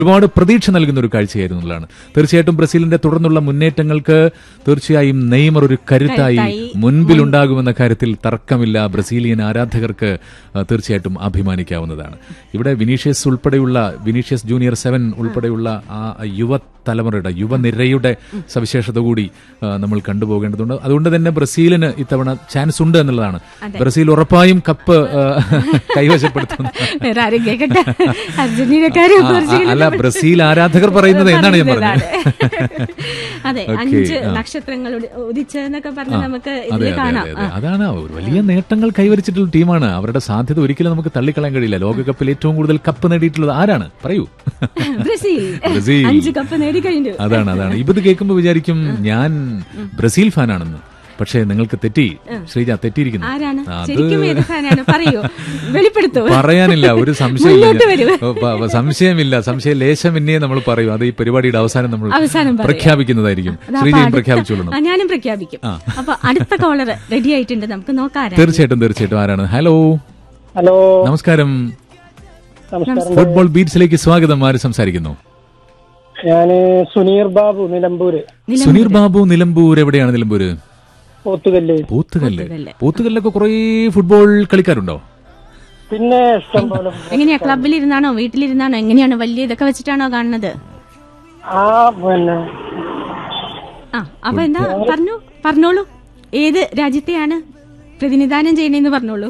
ഒരുപാട് പ്രതീക്ഷ നൽകുന്ന ഒരു കാഴ്ചയായിരുന്നു എന്നുള്ളതാണ് തീർച്ചയായിട്ടും ബ്രസീലിന്റെ തുടർന്നുള്ള മുന്നേറ്റങ്ങൾക്ക് തീർച്ചയായും നെയ്മർ ഒരു കരുത്തായി കരുത്തായി മുൻപിലുണ്ടാകുമെന്ന കാര്യത്തിൽ തർക്കമില്ല ബ്രസീലിയൻ ആരാധകർക്ക് ആ, തീർച്ചയായിട്ടും അഭിമാനിക്കാവുന്നതാണ് ഇവിടെ വിനീഷ്യസ് ഉൾപ്പെടെയുള്ള വിനീഷ്യസ് ജൂനിയർ സെവൻ ഉൾപ്പെടെയുള്ള ആ യുവ തലമുറയുടെ യുവനിരയുടെ സവിശേഷത കൂടി ആ, നമ്മൾ കണ്ടുപോകേണ്ടതുണ്ട് അതുകൊണ്ട് തന്നെ ബ്രസീലിന് ഇത്തവണ ചാൻസ് ഉണ്ട് എന്നുള്ളതാണ് ബ്രസീൽ ഉറപ്പായും കപ്പ് ആ, കൈവശപ്പെടുത്തുന്നു വേറെ ആരും കേൾക്കട്ടെ അർജന്റീനക്കാരെ ആ, ആ, അല്ല ബ്രസീൽ ആരാധകർ പറയുന്നത് എന്നാണ് ഞാൻ പറഞ്ഞത് അതെ Okay, അഞ്ച് ആ. നക്ഷത്രങ്ങൾ ഉടി- ഉദിച്ചെന്നൊക്കെ പറഞ്ഞ് നമുക്ക് അതെ ഇതിൽ അതെ കാണാം അതെ അതെ അതാണ് ഒരു വലിയ നേട്ടങ്ങൾ കൈവരിച്ചിട്ടുള്ള ടീമാണ് അവരുടെ സാധ്യത ഒരിക്കലും നമുക്ക് തള്ളിക്കളയാൻ കഴിയില്ല ലോകകപ്പിൽ ഏറ്റവും കൂടുതൽ കപ്പ് നേടിയിട്ടുള്ളത് ആരാണ് പറയൂ ബ്രസീൽ ബ്രസീൽ. അഞ്ച് കപ്പ് നേടിക്കഴിഞ്ഞു അതാണ് അതാണ് ഇപ്പൊ കേൾക്കുമ്പോൾ വിചാരിക്കും ഞാൻ ബ്രസീൽ ഫാനാണെന്ന് പക്ഷേ നിങ്ങൾക്ക് തെറ്റി ശ്രീജ തെറ്റിയിരിക്കുന്നു ആരാണ് അത് ശരിക്കും ഏത് ഫാനാണ് പറയൂ വെളിപ്പെടുത്തൂ പറയാനില്ല ഒരു മുന്നോട്ട് വരൂ. സംശയമില്ല സംശയമില്ല സംശയം ലേശമെന്നേ നമ്മൾ പറയും അത് ഈ പരിപാടിയുടെ അവസാനം നമ്മൾ അവസാനം പറയാം. പ്രഖ്യാപിക്കുന്നതായിരിക്കും അതാ അപ്പൊ ശ്രീജയും അടുത്ത- പ്രഖ്യാപിച്ചോളണം ആ, ഞാനും പ്രഖ്യാപിക്കും അപ്പൊ അടുത്ത കോളർ റെഡി ആയിട്ടുണ്ട് നമുക്ക് നോക്കാം ആരാ. തീർച്ചയായിട്ടും തീർച്ചയായിട്ടും ആരാണ് ഹലോ ഹലോ നമസ്കാരം നമസ്കാരം ഫുട്ബോൾ ബീറ്റ്സിലേക്ക് സ്വാഗതം ആര് സംസാരിക്കുന്നു ഞാന് സുനീർ ബാബു നിലമ്പൂര് സുനീർ ബാബു നിലമ്പൂർ എവിടെയാണ് നിലമ്പൂര് പോത്തുകല്ല് പോത്തുകല്ല് പോത്തുകല്ല്. പോത്തുകല്ലൊക്കെ കുറേ ഫുട്ബോൾ കളിക്കാരുണ്ടോ പിന്നെ ഇഷ്ടം പോലെ എങ്ങനെയാ ക്ലബിലിരുന്നാണോ വീട്ടിലിരുന്നാണോ എങ്ങനെയാണ് വലിയ ഇതൊക്കെ വെച്ചിട്ടാണോ കാണുന്നത് ആ പിന്നെ ആ അപ്പൊ എന്താ പറഞ്ഞു പറഞ്ഞോളൂ ഏത് രാജ്യത്തെയാണ് പ്രതിനിധാനം ചെയ്യണേന്ന് പറഞ്ഞോളൂ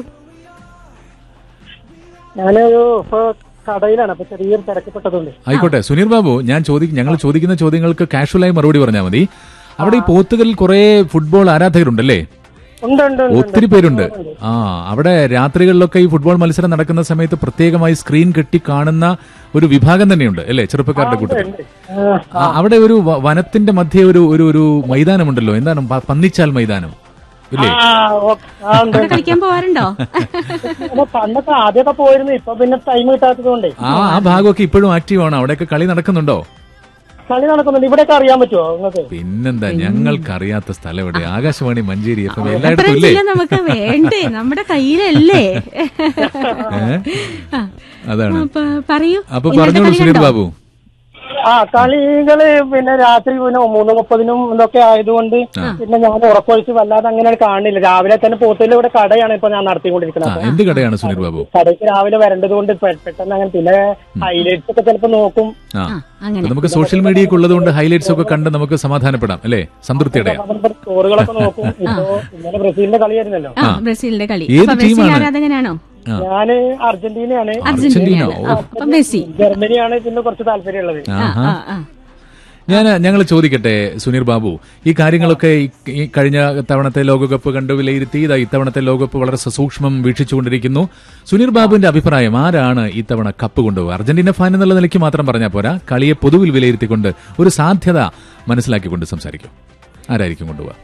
ഞാനൊരു ഇപ്പൊ കടയിലാണ് അപ്പൊ ചെറിയൊരു തിരക്കപ്പെട്ടതുണ്ട് ആയിക്കോട്ടെ സുനീർ ബാബു ഞാൻ ചോദിക്കും ഞങ്ങൾ ചോദിക്കുന്ന ചോദ്യങ്ങൾക്ക് കാഷ്വലായി മറുപടി പറഞ്ഞാൽ മതി അവിടെ ഈ പോത്തുകല്ലിൽ കുറെ ഫുട്ബോൾ ആരാധകരുണ്ടല്ലേ ഉണ്ട് ഉണ്ട് ഉണ്ട്, ഉണ്ട് ഒത്തിരി പേരുണ്ട് ആ അവിടെ രാത്രികളിലൊക്കെ ഈ ഫുട്ബോൾ മത്സരം നടക്കുന്ന സമയത്ത് പ്രത്യേകമായി സ്ക്രീൻ കെട്ടി കാണുന്ന ഒരു വിഭാഗം തന്നെയുണ്ട് അല്ലേ ചെറുപ്പക്കാരുടെ കൂട്ടത്തിൽ ആ, ആ, അവിടെ ഒരു വ- വനത്തിന്റെ മധ്യേ ഒരു ഒരു ഒരു മൈതാനമുണ്ടല്ലോ എന്താണ് പ- പന്നിച്ചാൽ മൈതാനം ഇല്ലേ ആ, ഓ- ആ, ഉണ്ട്. അവിടെ കളിക്കാൻ പോവാറുണ്ടോ അപ്പൊ പണ്ടൊക്കെ ആദ്യമൊക്കെ പോയിരുന്നു ഇപ്പൊ പിന്നെ ടൈം കിട്ടാത്തത് കൊണ്ടേ ആ ആ ഭാഗമൊക്കെ ഇപ്പോഴും ആക്റ്റീവ് ആണ് അവിടെയൊക്കെ കളി നടക്കുന്നുണ്ടോ കളി നടക്കുന്നുണ്ട് ഇവിടെയൊക്കെ അറിയാൻ പറ്റുമോ നിങ്ങൾക്ക് പിന്നെന്താ ഞങ്ങൾക്കറിയാത്ത സ്ഥലം എവിടെ ആകാശവാണി മഞ്ചേരി എഫ് എം എത്ര എല്ലായിടത്തും ഇല്ലേ ജില്ല നമുക്ക് വേണ്ടേ നമ്മുടെ കയ്യിലല്ലേ ഏ? ആ, അതാണ് അപ്പൊ പറയൂ അപ്പൊ ഇന്നത്തെ പറഞ്ഞോളൂ കളി സുനീർ കണ്ടോ? ബാബു ആ കളികള് പിന്നെ രാത്രി പിന്നെ മൂന്ന് മുപ്പതിനും ഇതൊക്കെ ആയതുകൊണ്ട് പിന്നെ ഞാൻ ഉറക്കൊഴിച്ച് വല്ലാതെ അങ്ങനെ കാണുന്നില്ല രാവിലെ തന്നെ പോത്തില്ല ഇവിടെ കടയാണ് ഇപ്പൊ ഞാൻ ആ നടത്തിക്കൊണ്ടിരിക്കുന്നത് എന്ത് കടയാണ് സുനീർ ബാബു കടയ്ക്ക് രാവിലെ വരേണ്ടത് കൊണ്ട് പെ- പെട്ടെന്ന് അങ്ങനെ പിന്നെ ഹൈലൈറ്റ്സ് ഒക്കെ ചിലപ്പോ നോക്കും ആ ആ, അങ്ങനെ അപ്പൊ നമുക്ക് സോഷ്യൽ മീഡിയയൊക്കെ ഉള്ളത് കൊണ്ട് ഹൈലൈറ്റ്സ് ഒക്കെ കണ്ട് നമുക്ക് സമാധാനപ്പെടാം അല്ലേ സംതൃപ്തി അടയാം അതിന്റെ സ്കോറുകളൊക്കെ നോക്കും ഇപ്പൊ ഇന്നലെ ബ്രസീലിന്റെ കളിയായിരുന്നല്ലോ ആ ബ്രസീലിന്റെ കളി ഏത് അപ്പൊ ബ്രസീൽ ടീമാണ്? ആരാധകനാണോ ആ. ഞാന് അർജന്റീനയാണ് അർജന്റീന ഓ ആ, അപ്പൊ മെസ്സി ജർമ്മനിയാണ് പിന്നെ കുറച്ച് താല്പര്യമുള്ളത് ആ ആഹാ ആ ആ ഞാൻ ഞങ്ങൾ ചോദിക്കട്ടെ സുനീർ ബാബു ഈ കാര്യങ്ങളൊക്കെ ഈ- ഈ കഴിഞ്ഞ തവണത്തെ ലോകകപ്പ് കണ്ടു വിലയിരുത്തി ഇതാ ഇത്തവണത്തെ ലോകകപ്പ് വളരെ സസൂക്ഷ്മം വീക്ഷിച്ചുകൊണ്ടിരിക്കുന്നു സുനീർ ബാബുവിന്റെ അഭിപ്രായം ആരാണ് ഇത്തവണ കപ്പ് കൊണ്ടുപോകുക അർജന്റീന ഫാൻ എന്നുള്ള നിലയ്ക്ക് മാത്രം പറഞ്ഞാൽ പോരാ കളിയെ പൊതുവിൽ വിലയിരുത്തിക്കൊണ്ട് ഒരു സാധ്യത മനസ്സിലാക്കിക്കൊണ്ട് സംസാരിക്കും ആരായിരിക്കും കൊണ്ടുപോകുക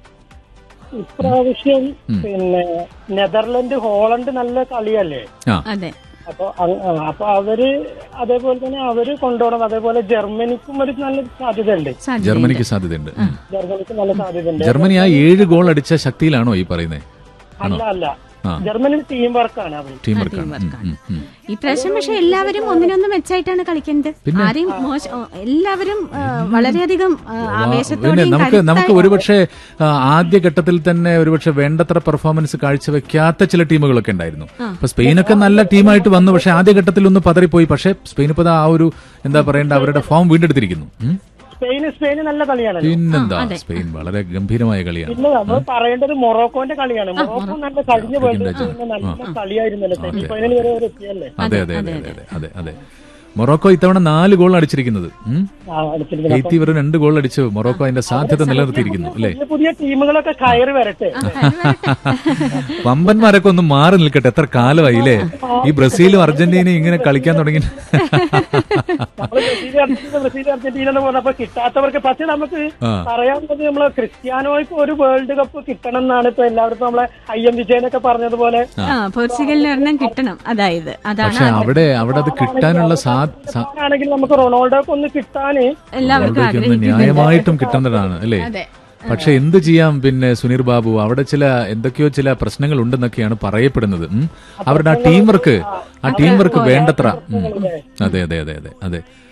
ഇപ്രാവശ്യം പിന്നെ നെതർലൻഡ് ഹോളണ്ട് നല്ല കളിയല്ലേ ആ അതെ അപ്പൊ അങ്- ആ, അപ്പൊ അവര് അതേപോലെ തന്നെ അവര് കൊണ്ടുപോകണം അതേപോലെ ജർമ്മനിക്കും ഒരു നല്ല സാധ്യതയുണ്ട് സാധ്യത ജർമ്മനിക്ക് സാധ്യതയുണ്ട് ഉം. ജർമ്മനിക്ക് നല്ല സാധ്യതയുണ്ട് ജർമ്മനി ആ ഏഴ് ഗോൾ അടിച്ച ശക്തിയിലാണോ ഈ പറയുന്നത് അല്ല അല്ല ആ. ജർമ്മനി ടീം വർക്കാണ് അവർ ടീം വർക്കാണ് ഉം, ഉം, ഉം. ഇപ്രാവശ്യം പക്ഷെ എല്ലാവരും ഒന്നിനൊന്ന് മെച്ചായിട്ടാണ് കളിക്കുന്നത് ആരെയും മോശം ഓ, എല്ലാവരും ആ, വളരെയധികം ആ, പിന്നെ ആവേശത്തോടെയും നമുക്ക് നമുക്ക് കരുത്തായി- ഒരുപക്ഷെ ആ, ആദ്യ ഘട്ടത്തിൽ തന്നെ ഒരുപക്ഷെ വേണ്ടത്ര പെർഫോമൻസ് കാഴ്ചവെക്കാത്ത ചില ടീമുകളൊക്കെ ഉണ്ടായിരുന്നു ഇപ്പൊ സ്പെയിനൊക്കെ നല്ല ടീമായിട്ട് വന്നു പക്ഷെ ആദ്യ ഘട്ടത്തിൽ ഒന്ന് പതറിപ്പോയി പക്ഷെ സ്പെയിൻ ഇപ്പൊ ദാ ആ ഒരു എന്താ പറയേണ്ട അവരുടെ ഫോം വീണ്ടെടുത്തിരിക്കുന്നു ഉം. സ്പെയിന് സ്പെയിന് നല്ല കളിയാണല്ലോ പിന്നെന്താ സ്പെയിൻ വളരെ ഗംഭീരമായ കളിയാണ് പിന്നെ നമ്മൾ പറയേണ്ടത് മൊറോക്കോന്റെ കളിയാണ് മൊറോക്കോ നല്ല കഴിഞ്ഞ വേൾഡ് കപ്പിൽ നല്ല കളിയായിരുന്നല്ലോ സെമി ഫൈനൽ വരെ അവർ എത്തിയല്ലേ അതെ അതെ അതെ അതെ അതെ അതെ അതെ മൊറോക്കോ ഇത്തവണ നാല് ഗോൾ അടിച്ചിരിക്കുന്നത് ഉം. ആ, അടുത്തിരിക്കുന്നത്. ഹെയ്ത്തി വെറും രണ്ട് ഗോൾ അടിച്ച് മൊറോക്കോ അതിന്റെ സാധ്യത നിലനിർത്തിയിരിക്കുന്നു അല്ലേ പുതിയ പുതിയ ടീമുകളൊക്കെ കയറി വരട്ടെ വമ്പന്മാരൊക്കെ ഒന്ന് മാറി നിൽക്കട്ടെ എത്ര കാലമായി അല്ലേ ഈ ബ്രസീലും അർജന്റീനയും ഇങ്ങനെ കളിക്കാൻ തുടങ്ങി നമ്മള് ബ്രസീൽ അർജന്റീന ബ്രസീൽ അർജന്റീന എന്ന് പറഞ്ഞപ്പോ കിട്ടാത്തവർക്ക് പക്ഷെ നമുക്ക് ആ. പറയാനുള്ളത് നമ്മളെ ക്രിസ്ത്യാനോയ്ക്ക് ഒരു വേൾഡ് കപ്പ് കിട്ടണം എന്നാണ് ഇപ്പൊ എല്ലാവർക്കും നമ്മളെ ഐ എം വിജയനൊക്കെ പറഞ്ഞതുപോലെ ആ പോർച്ചുഗലിന് ഒരെണ്ണം കിട്ടണം അതായത് അതാണ് പക്ഷെ അവിടെ അവിടെ അത് കിട്ടാനുള്ള സാ- സാ- ആണെങ്കിൽ നമുക്ക് റൊണാൾഡോക്ക് ഒന്ന് കിട്ടാന് എല്ലാവർക്കും അവിടേക്ക് ഒന്ന് ആഗ്രഹിക്കുന്നത് ന്യായമായിട്ടും കിട്ടുന്നതാണ് അല്ലേ അതെ പക്ഷെ എന്ത് ചെയ്യാം പിന്നെ സുനീർ ബാബു അവിടെ ചില എന്തൊക്കെയോ ചില പ്രശ്നങ്ങൾ ഉണ്ടെന്നൊക്കെയാണ് പറയപ്പെടുന്നത് ഉം. അവരുടെ ആ ടീം വർക്ക് ആ ടീം വർക്ക് വേണ്ടത്ര ഉം. അതെ അതെ അതെ അതെ അതെ